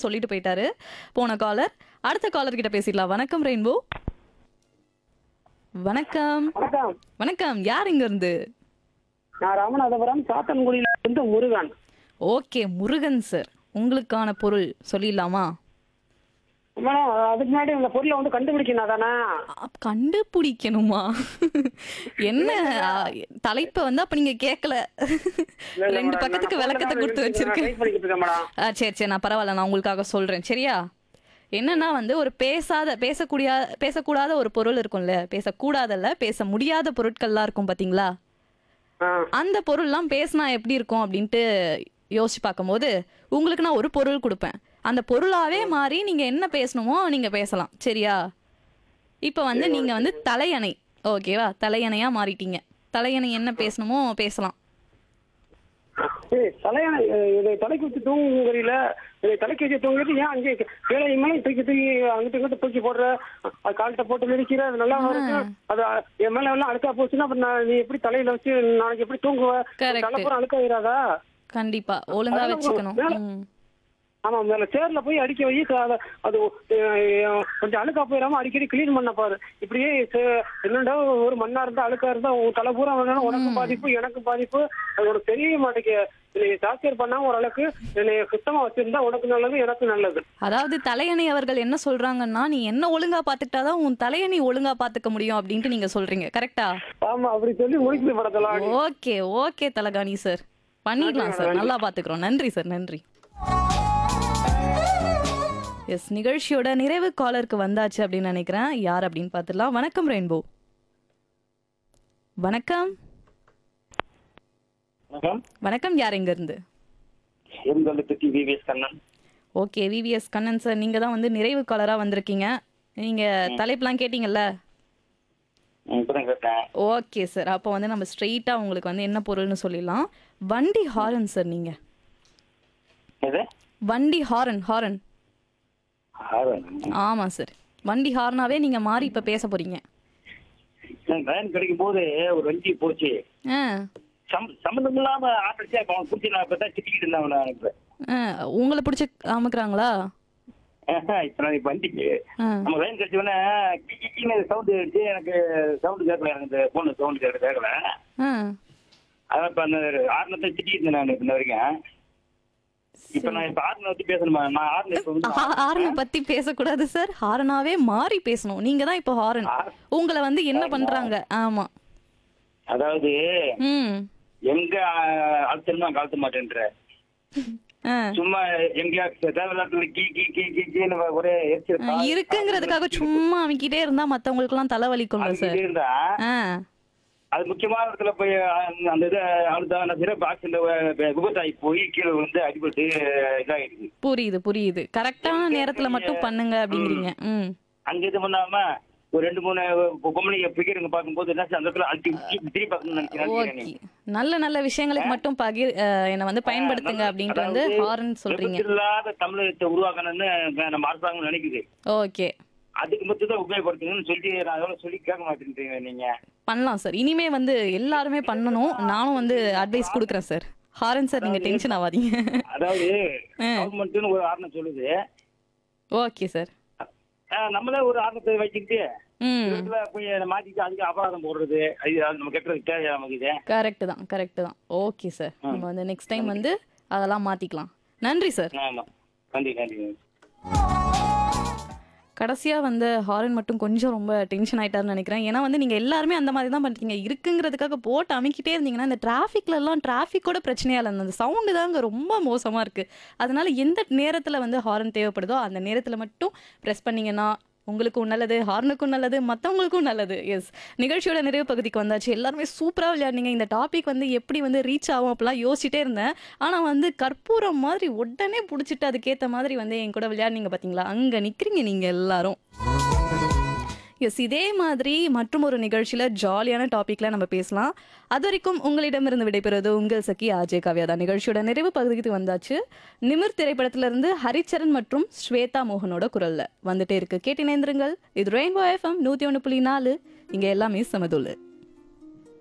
சொல்லிட்டு போயிட்டாரு போன காலர் அடுத்த காலர் கிட்ட பேசிடலாம் வணக்கம் ரெயின்போ வணக்கம் வணக்கம் வணக்கம் யார் இங்க இருந்து நான் ராமநாதபுரம் சாத்தன்குடியில இருந்து முருகன் ஓகே முருகன் சார் உங்களுக்கான பொருள் சொல்லிடலாமா மேடம் அதுக்கு முன்னாடி இந்த பொருளை வந்து கண்டுபிடிக்கணும் தானே அப்- கண்டுபிடிக்கணுமா என்ன ஆ, தலைப்பை வந்து அப்ப நீங்க கேட்கல ரெண்டு பக்கத்துக்கு விளக்கத்தை கொடுத்து வச்சிருக்கேன் ட்ரை பண்ணிக்கிட்டு இருக்கேன் மேடம் ஆ சரி சரி நான் பரவாயில்ல நான் உங்களுக்காக சொல்றேன் சரியா என்னன்னா வந்து ஒரு பேசாத பேசக்கூடிய பேசக்கூடாத ஒரு பொருள் இருக்கும்ல பேசக்கூடாதல்ல பேச முடியாத பொருட்கள்லாம் இருக்கும் பாத்தீங்களா ஆ அந்த பொருள்லாம் பேசினா எப்படி இருக்கும் அப்படின்ட்டு யோசிச்சு பார்க்கும்போது உங்களுக்கு நான் ஒரு பொருள் கொடுப்பேன் அந்த பொருளாவே மாறி நீங்க என்ன பேசணுமோ நீங்க பேசலாம் சரியா இப்போ வந்து நீங்க வந்து தலையணை ஓகேவா தலையணையா மாறிட்டீங்க தலையணை என்ன பேசணுமோ பேசலாம் சரி தலையான இதை தலைக்கு வச்சு தூங்குறீல இதை தலைக்கு வச்சு தூங்குறது ஏன் அங்கே வேலையுமே தூக்கி தூக்கி அங்கிட்டு இங்கிட்டு தூக்கி போடுற அது கால்கிட்ட போட்டு மிதிக்கிற அது நல்லா இருக்கு அது என் மேல எல்லாம் அழுக்கா போச்சுன்னா அப்புறம் நான் நீ எப்படி தலையில வச்சு நாளைக்கு எப்படி தூங்குவ Correct. தலைப்புறம் அழுக்காயிராதா கண்டிப்பா ஒழுங்கா அதான் வச்சுக்கணும் மேல- ம். ஆமா மேல சேர்ல போய் அடிக்க வை அது அது அஹ், கொஞ்சம் அழுக்கா போயிடாம அடிக்கடி கிளீன் பண்ண பாரு இப்படியே சே- என்னடா ஒரு மண்ணா இருந்தா அழுக்கா இருந்தா உன் தலை பூரா வேணாலும் உனக்கும் பாதிப்பு எனக்கும் பாதிப்பு அது உனக்கு தெரிய மாட்டேங்க என்னை டார்ச்சர் பண்ணாம ஓரளவுக்கு என்னை சுத்தமா வச்சிருந்தா உனக்கு நல்லது எனக்கு நல்லது அதாவது தலையணை அவர்கள் என்ன சொல்றாங்கன்னா நீ என்ன ஒழுங்கா பாத்துக்கிட்டாதான் உன் தலையணை ஒழுங்கா பாத்துக்க முடியும் அப்படின்ட்டு நீங்க சொல்றீங்க கரெக்டா ஆமா அப்படி சொல்லி முடிக்குது படத்தெல்லாம் ஓகே ஓகே தலகாணி சார் பண்ணிடலாம் சார் நல்லா பாத்துக்கிறோம் நன்றி சார் நன்றி எஸ் நிகழ்ச்சியோட நிறைவு காலருக்கு வந்தாச்சு அப்படின்னு நினைக்கிறேன் யார் அப்படின்னு பார்த்துடலாம் வணக்கம் ரெயின்போ வணக்கம் வணக்கம் வணக்கம் யார் எங்க இருந்து எங்கள்கிட்ட VVS Kannan okay VVS Kannan sir நீங்க தான் வந்து நிறைவு காலரா வந்திருக்கீங்க நீங்க தலைப்புலாம் கேட்டீங்கல்ல ம், இப்பதான் கேட்டேன் ஓகே சார் அப்போ வந்து நம்ம ஸ்ட்ரெயிட்டாக உங்களுக்கு வந்து என்ன பொருள்னு சொல்லிடலாம் வண்டி ஹாரன் சார் நீங்க எது வண்டி ஹாரன் ஹாரன் ஆரன். ஆமா சார் வண்டி ஹார்னாவே நீங்க மாறி இப்ப பேச போறீங்க எனக்கு லைன் கிடைக்கும் போது ஒரு வண்டி போச்சு ஆ சம் சம்மந்தம் இல்லாம ஆட்டடிச்சு அப்ப அவன் குடிச்சு நான் இப்பதான் திட்டிக்கிட்டு இருந்தேன் அவனை எனக்கு ஆ, உங்களை பிடிச்ச அமுக்குறாங்களா ஆஹா, இப்ப நான் இப்ப வண்டிக்கு ஆ நம்ம லைன் கிடைச்ச உடனே கிக்கின்னு சவுண்ட் அடிச்சு எனக்கு சவுண்ட் கேட்கல எனக்கு இந்த போன் சவுண்ட் கேட்க கேட்கல ஆ அதான் இப்ப அந்த ஆறுனத்தை திட்டிக்கிட்டு இருந்தேன் நான் இப்ப இந்த வரைக்கும் இப்ப நான் இப்ப ஆறுனை வச்சு பேசணுமா நான் ஆறுன இப்ப வந்து ஹா- ஹாரனை பத்தி பேசக்கூடாது சார் ஹாரனாவே மாறி பேசணும் நீங்க தான் இப்போ ஹாரன் உங்களை வந்து என்ன பண்றாங்க ஆமா அதாவது ம் எங்க அழுத்தணுமோ அங்க அழுத்த மாட்டேன்ற ஆ சும்மா எங்கேயா தேவையில்லாத கீ கீ கீ கீ கீன்னு ஒரே எரிச்சல் ஆ, இருக்குங்கிறதுக்காக சும்மா அமைக்கிட்டே இருந்தா மத்தவங்களுக்குலாம் தலைவலிக்கும்ல சார் அழுத்திட்டே இருந்தா ஆ அது முக்கியமான இடத்துல போய் அந்த- அந்த இதை அழுத்தா நான் சிறப்பு ஆக்சிடென்ட் விபத்தாகி போய் கீழே வந்து அடிபட்டு இதாகிடுது புரியுது புரியுது கரெக்டான நேரத்துல மட்டும் பண்ணுங்க அப்படிங்கிறீங்க ம் அங்க இது பண்ணாம ஒரு ரெண்டு மூணு பொம்பளைங்க பிக்கிறவங்க பார்க்கும்போது என்ன செய்ய, அந்த இடத்துல அழுத்தி உச்சி திருப்பி பார்க்கணும்னு நினைக்கிறேன் ஓகே நல்ல நல்ல விஷயங்களுக்கு மட்டும் பகிர் அஹ், என்னை வந்து பயன்படுத்துங்க அப்படின்ட்டு வந்து ஹாரன் சொல்றீங்க விபத்து இல்லாத தமிழகத்தை உருவாக்கணும்னு நம்ம அரசாங்கம் நினைக்குது ஓகே அதுக்கு மட்டும் தான் உபயோகப்படுத்துங்கன்னு சொல்லி நான் அதோட சொல்லி கேட்க மாட்டேன்றீங்க நீங்க பண்ணலாம் சார் இனிமே வந்து எல்லாருமே பண்ணணும் நானும் வந்து அட்வைஸ் கொடுக்குறேன் சார் ஹாரன் சார் நீங்க டென்ஷன் ஆகாதீங்க அதாவது கவர்மெண்ட்னு ஒரு ஆரணம் சொல்லுது ஓகே சார் ஆஹ் நம்மளே ஒரு ஆரணத்தை வச்சுக்கிட்டு ம் இதுல போய் மாத்திட்டு அதுக்கு அபராதம் போடுறது அது அது நம்ம கெட்டுறது தேவையா நமக்கு இது கரெக்ட் தான் கரெக்ட் தான் ஓகே சார் நம்ம வந்து நெக்ஸ்ட் டைம் வந்து அதெல்லாம் மாத்திக்கலாம் நன்றி சார் ஆமா நன்றி நன்றி கடைசியா வந்து ஹாரன் மட்டும் கொஞ்சம் ரொம்ப டென்ஷன் ஆயிட்டாருன்னு நினைக்கிறேன் ஏன்னா வந்து நீங்க எல்லாருமே அந்த மாதிரி தான் பண்றீங்க இருக்குங்கிறதுக்காக போட்டு அமைக்கிட்டே இருந்தீங்கன்னா இந்த டிராஃபிக்ல எல்லாம் டிராஃபிக்கோட பிரச்சனையா இல்லை அந்த சவுண்டு தாங்க ரொம்ப மோசமா இருக்கு அதனால எந்த நேரத்துல வந்து ஹாரன் தேவைப்படுதோ அந்த நேரத்துல மட்டும் ப்ரெஸ் பண்ணீங்கன்னா உங்களுக்கும் நல்லது ஹார்னுக்கும் நல்லது மற்றவங்களுக்கும் நல்லது எஸ் நிகழ்ச்சியோட நிறைவு பகுதிக்கு வந்தாச்சு எல்லாருமே சூப்பராக விளையாடுனீங்க இந்த டாபிக் வந்து எப்படி வந்து ரீச் ஆகும் அப்படிலாம் யோசிச்சிட்டே இருந்தேன் ஆனால் வந்து கற்பூரம் மாதிரி உடனே பிடிச்சிட்டு அதுக்கேற்ற மாதிரி வந்து என் கூட விளையாடுனீங்க பார்த்தீங்களா அங்கே நிற்கிறீங்க நீங்கள் எல்லாரும் எஸ் இதே மாதிரி மற்றும் ஒரு நிகழ்ச்சியில் ஜாலியான டாப்பிக்கில் நம்ம பேசலாம் அது வரைக்கும் உங்களிடமிருந்து விடைபெறுவது உங்கள் சகி ஆஜே காவ்யா தான் நிகழ்ச்சியோட நிறைவு பகுதிக்கு வந்தாச்சு நிமிர் திரைப்படத்திலிருந்து ஹரிச்சரன் மற்றும் ஸ்வேதா மோகனோட குரல்ல வந்துட்டே இருக்கு கேட்டினேந்திருங்கள் இது ரெயின்போ எஃப்எம் நூற்றி ஒன்று புள்ளி நாலு இங்கே எல்லாமே சமதுள்ளு